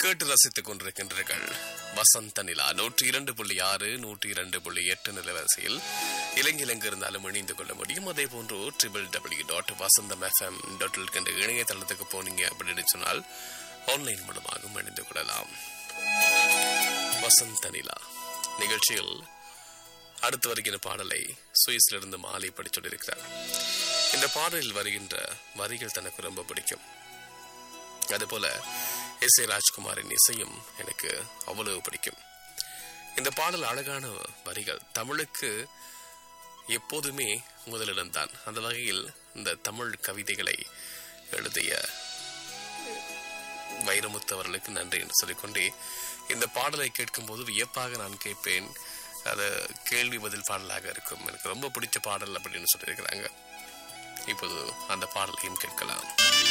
கேட்டு ரசித்துக் கொண்டிருக்கின்றீர்கள் வசந்த நிலா நூற்றி இரண்டு புள்ளி ஆறு நூற்றி இரண்டு புள்ளி எட்டு நிலவரிசையில் இலங்கையில் இருந்தாலும் இணைந்து கொள்ள முடியும் அதே போன்று triple W dot Vasantham FM dot என்ற இணையதளத்துக்கு போனீங்க அப்படின்னு சொன்னால் ஆன்லைன் மூலமாகவும் இணைந்து கொள்ளலாம் வசந்த நிலா நிகழ்ச்சியில் அடுத்து வருகிற பாடலை சுவிஸிலிருந்து மாலை படிச் சொல்லியிருக்கிறார் இந்த பாடலில் வருகின்ற வரிகள் தனக்கு ரொம்ப பிடிக்கும் அதுபோல எஸ் ஏ ராஜ்குமாரின் இசையும் எனக்கு அவ்வளவு பிடிக்கும் இந்த பாடல் அழகான வரிகள் தமிழுக்கு எப்போதுமே முதலிடம்தான் அந்த வகையில் இந்த தமிழ் கவிதைகளை எழுதிய வைரமுத்து அவர்களுக்கு நன்றி என்று சொல்லிக்கொண்டே இந்த பாடலை கேட்கும்போது வியப்பாக நான் கேட்பேன் அது கேள்வி பதில் பாடலாக இருக்கும் எனக்கு ரொம்ப பிடிச்ச பாடல் அப்படின்னு சொல்லியிருக்கிறாங்க இப்போது அந்த பாடலையும் கேட்கலாம்